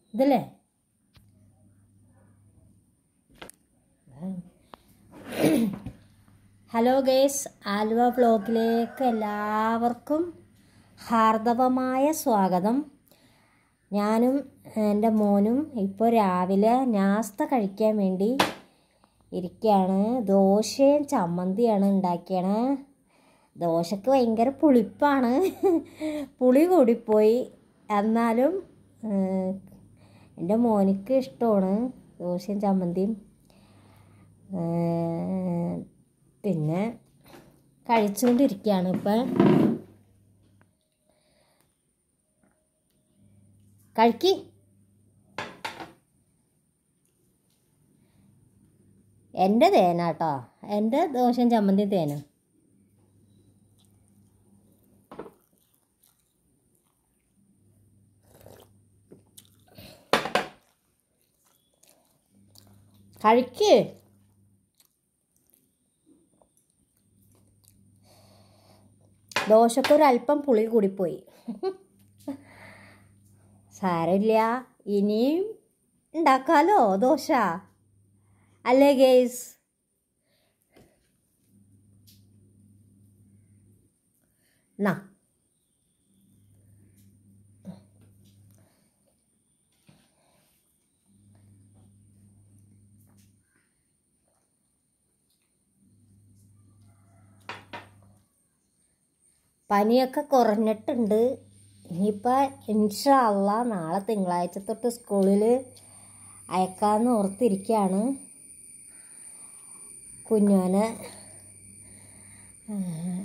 ഇതല്ലേ hello guys Aluva വ്ളോഗിലേക്ക് എല്ലാവർക്കും ഹാർദവമായ സ്വാഗതം ഞാനും എൻ്റെ മോനും ഇപ്പോൾ രാവിലെ നാസ്ത കഴിക്കാൻ വേണ്ടി ഇരിക്കുകയാണ് ദോശയും ചമ്മന്തിയാണ് ഉണ്ടാക്കിയാണ് ദോശക്ക് ഭയങ്കര പുളിപ്പാണ് പുളി കൂടിപ്പോയി എന്നാലും ഏഹ്, എൻ്റെ മോനിക്ക് ഇഷ്ടമാണ് ദോശയും ചമ്മന്തിയും ഏഹ്, പിന്നെ കഴിച്ചുകൊണ്ടിരിക്കുകയാണ് ഇപ്പം കഴിക്ക് എൻ്റെ തേനാട്ടോ എൻ്റെ ദോശയും ചമ്മന്തിയും തേന കഴിക്ക് ദോശക്കൊരല്പം പുളി കൂടിപ്പോയി സാരമില്ല ഇനിയും ഉണ്ടാക്കാലോ ദോശ അല്ലേ ഗേസ് എന്നാ പനിയൊക്കെ കുറഞ്ഞിട്ടുണ്ട് ഇനിയിപ്പോൾ ഇൻഷാ അള്ളാ നാളെ തിങ്കളാഴ്ച തൊട്ട് സ്കൂളിൽ അയക്കാമെന്ന് ഓർത്തിരിക്കുകയാണ് കുഞ്ഞോനെ ഏഹ്,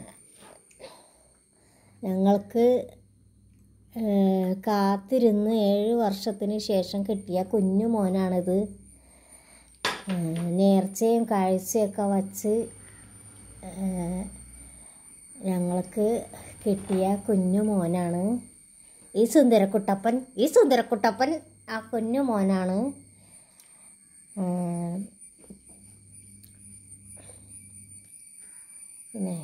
ഞങ്ങൾക്ക് ഏഹ്, കാത്തിരുന്ന് ഏഴ് വർഷത്തിന് ശേഷം കിട്ടിയ കുഞ്ഞു മോനാണിത് ഏഹ്, നേർച്ചയും കാഴ്ചയൊക്കെ വച്ച് ഏഹ്, ഞങ്ങൾക്ക് കിട്ടിയ കുഞ്ഞു മോനാണ് ഈ സുന്ദരക്കുട്ടപ്പൻ ഈ സുന്ദരക്കുട്ടപ്പൻ ആ കുഞ്ഞു മോനാണ് ഉം. പിന്നെ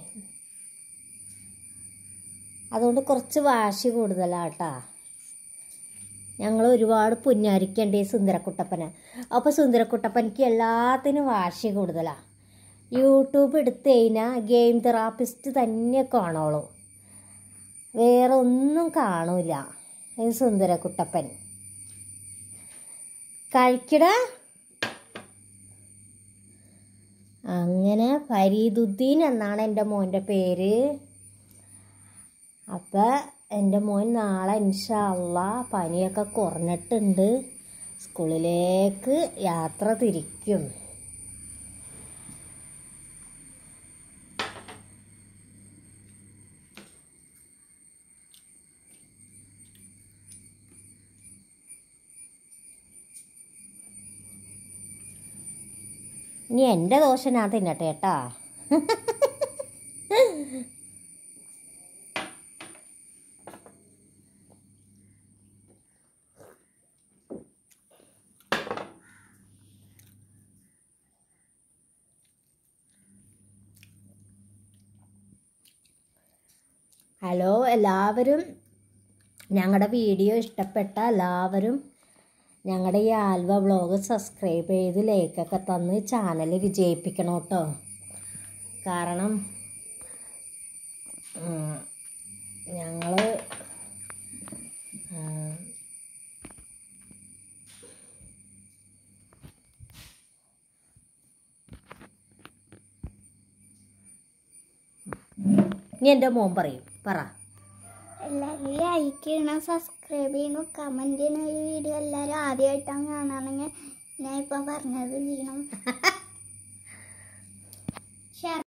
അതുകൊണ്ട് കുറച്ച് വാശി കൂടുതലാട്ടാ ഞങ്ങൾ ഒരുപാട് പുന്നാരിക്കണ്ടേ ഈ സുന്ദരക്കുട്ടപ്പനെ അപ്പോൾ സുന്ദരക്കുട്ടപ്പനിക്ക് എല്ലാത്തിനും വാശി കൂടുതലാണ് യൂട്യൂബ് എടുത്തു കഴിഞ്ഞാൽ ഗെയിം തെറാപ്പിസ്റ്റ് തന്നെ കാണുള്ളൂ വേറെ ഒന്നും കാണൂല ഈ സുന്ദരക്കുട്ടപ്പൻ കഴിക്കട അങ്ങനെ ഫരീദുദ്ദീൻ എന്നാണ് എൻ്റെ മോൻ്റെ പേര് അപ്പം എൻ്റെ മോൻ നാളെ ഇൻഷാ അള്ളാ പനിയൊക്കെ കുറഞ്ഞിട്ടുണ്ട് സ്കൂളിലേക്ക് യാത്ര തിരിക്കും ഇനി എൻ്റെ ദോശ ഞാൻ തിന്നട്ടെ കേട്ടാ ഹലോ എല്ലാവരും ഞങ്ങളുടെ വീഡിയോ ഇഷ്ടപ്പെട്ട എല്ലാവരും ഞങ്ങളുടെ ഈ ആൽവ വ്ളോഗ് സബ്സ്ക്രൈബ് ചെയ്ത് ലൈക്കൊക്കെ തന്ന് ചാനൽ വിജയിപ്പിക്കണം കേട്ടോ കാരണം ഞങ്ങൾ ഇനി എൻ്റെ മോൻ പറയും പറ എല്ലാവരും ലൈക്ക് ചെയ്യണം സബ്സ്ക്രൈബ് ചെയ്യണം കമൻറ്റ് ചെയ്യണം ഈ വീഡിയോ എല്ലാവരും ആദ്യമായിട്ടാണ് കാണുകയാണെങ്കിൽ ഞാൻ ഇപ്പം പറഞ്ഞത് ചെയ്യണം